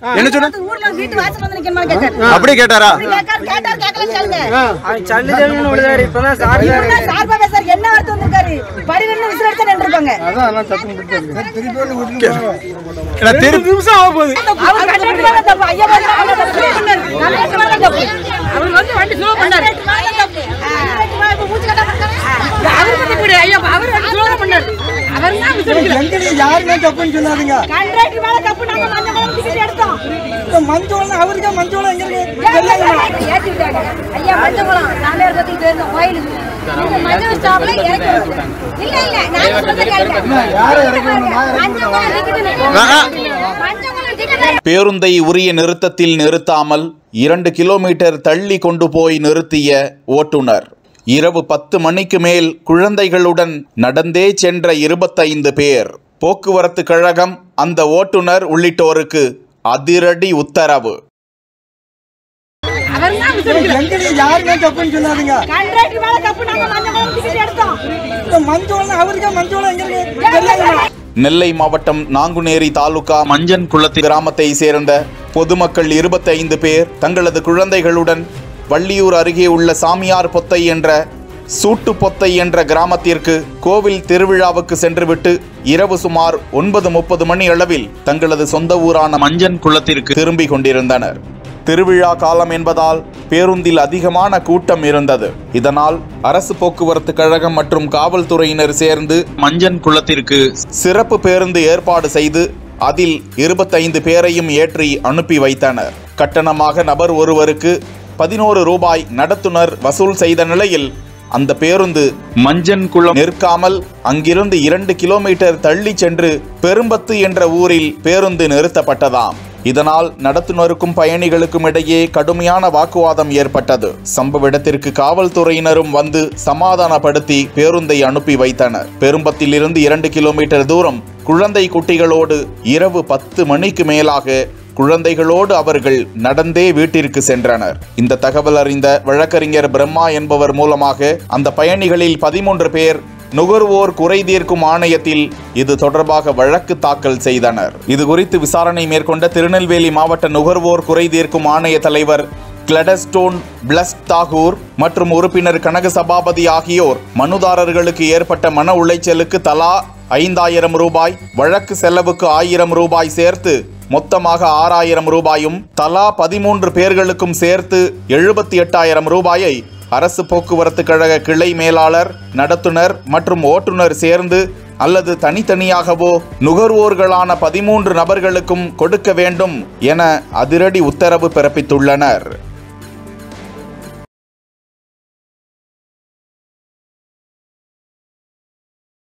என்ன சொன்ன ஊர்ல வீட்டு வாசல் வந்து நிக்கணுமா கேட்காரு அப்படி கேட்டாரா கேட்காரு கேட்டாரு கேட்கல கேளுங்க அவன் சல்லு சல்லுன்னு விழுதாரு இப்பதான் சாரி இவர்தான் சார்பா பேசுறாரு என்ன வார்த்தை வந்திருக்காரு படி நின்று விசில் எடுத்து நின்றுப்பாங்க ஏன்னா திருப்பி நிமிஷம் ஆக போகுது அவர் கண்டக்டர் மேல தப்பு ஐயா மேல தப்பு கண்டக்டர் மேல தப்பு அவர் வந்து வண்டி ஸ்லோ பண்ணாரு அவர் பண்ணி போடு ஐயா அவர் வண்டி ஸ்லோ பண்ணாரு அவர் தான் விசில் எங்கடி யாருமே தப்புன்னு சொல்லாதீங்க கண்டக்டர் மேல தப்பு நாங்க மஞ்ச கலர் டிக்கெட் எடுத்தோம் இந்த மஞ்சள் அவருக்கே மஞ்சள் எங்க இருக்கு ஏத்தி விட்டாங்க ஐயா மஞ்சக்குளம் நாளையார் பத்தி போயிருந்தோம் கோயிலுக்கு நீங்க மஞ்சள் ஸ்டாப்ல இறக்கி விடுங்க. இல்ல இல்ல நான் சொல்றது கேளுங்க மஞ்சக்குளம் டிக்கெட் ஆஹா. மஞ்சக்குளம் டிக்கெட் பேருந்தை உரிய நிறுத்தத்தில் நிறுத்தாமல் இரண்டு கிலோமீட்டர் தள்ளி கொண்டு போய் நிறுத்திய ஓட்டுநர் இரவு பத்து மணிக்கு மேல் குழந்தைகளுடன் நடந்தே சென்ற இருபத்தைந்து பேர் போக்குவரத்து கழகம் அந்த ஓட்டுநர் உள்ளிட்டோருக்கு அதிரடி உத்தரவு அவர் தான் விசில் எங்கடி யாருமே தப்புன்னு சொல்லாதீங்க கண்டக்டர் மேல தப்பு நாங்க மஞ்சக்குளம் டிக்கெட் எடுத்தோம் இந்த மஞ்சள் அவருக்கே மஞ்சள் எங்க இருக்கு நெல்லை மாவட்டம் நாங்குநேரி தாலுகா மஞ்சன் குளத்தி கிராமத்தை சேர்ந்த பொதுமக்கள் இருபத்தைந்து பேர் தங்களது குழந்தைகளுடன் வள்ளியூர் அருகே உள்ள சாமியார் பொத்தை என்ற சூட்டு பொத்தை என்ற கிராமத்திற்கு கோவில் திருவிழாவுக்கு சென்றுவிட்டு இரவு சுமார் ஒன்பது முப்பது மணி அளவில் தங்களது சொந்த ஊரான மஞ்சன் குளத்திற்கு திரும்பிக் கொண்டிருந்தனர் திருவிழா காலம் என்பதால் பேருந்தில் அதிகமான கூட்டம் இருந்தது இதனால் அரசு போக்குவரத்து கழகம் மற்றும் காவல்துறையினர் சேர்ந்து மஞ்சன் குளத்திற்கு சிறப்பு பேருந்து ஏற்பாடு செய்து அதில் இருபத்தைந்து பேரையும் ஏற்றி அனுப்பி வைத்தனர் கட்டணமாக நபர் ஒருவருக்கு பதினோரு ரூபாய் நடத்துனர் வசூல் செய்த நிலையில் அந்த பேருந்து மஞ்சன் குளம் நிற்காமல் அங்கிருந்து இரண்டு கிலோமீட்டர் தள்ளி சென்று பெரும்பத்து என்ற ஊரில் பேருந்து நிறுத்தப்பட்டதாம் இதனால் நடத்துனருக்கும் பயணிகளுக்கும் இடையே கடுமையான வாக்குவாதம் ஏற்பட்டது சம்பவ இடத்திற்கு காவல்துறையினரும் வந்து சமாதானப்படுத்தி பேருந்தை அனுப்பி வைத்தனர் பெரும்பத்திலிருந்து இரண்டு கிலோமீட்டர் தூரம் குழந்தை குட்டிகளோடு இரவு பத்து மணிக்கு மேலாக குழந்தைகளோடு அவர்கள் நடந்தே வீட்டிற்கு சென்றனர் இந்த தகவல் அறிந்த வழக்கறிஞர் பிரம்மா என்பவர் மூலமாக அந்த பயணிகளில் பதிமூன்று பேர் நுகர்வோர் குறை தீர்க்கும் ஆணையத்தில் இது தொடர்பாக வழக்கு தாக்கல் செய்தனர் இது குறித்து விசாரணை மேற்கொண்ட திருநெல்வேலி மாவட்ட நுகர்வோர் குறை தீர்க்கும் ஆணைய தலைவர் கிளடஸ்டோன் பிளஸ் தாகூர் மற்றும் உறுப்பினர் கனக சபாபதி ஆகியோர் மனுதாரர்களுக்கு ஏற்பட்ட மன உளைச்சலுக்கு தலா ஐந்தாயிரம் ரூபாய் வழக்கு செலவுக்கு ஆயிரம் ரூபாய் சேர்த்து மொத்தமாக ஆறாயிரம் ரூபாயும் தலா பதிமூன்று பேர்களுக்கும் சேர்த்து எழுபத்தி எட்டாயிரம் ரூபாயை அரசு போக்குவரத்து கழக கிளை மேலாளர் நடத்துனர் மற்றும் ஓட்டுநர் சேர்ந்து அல்லது தனித்தனியாகவோ நுகர்வோர்களான பதிமூன்று நபர்களுக்கும் கொடுக்க வேண்டும் என அதிரடி உத்தரவு பிறப்பித்துள்ளனர்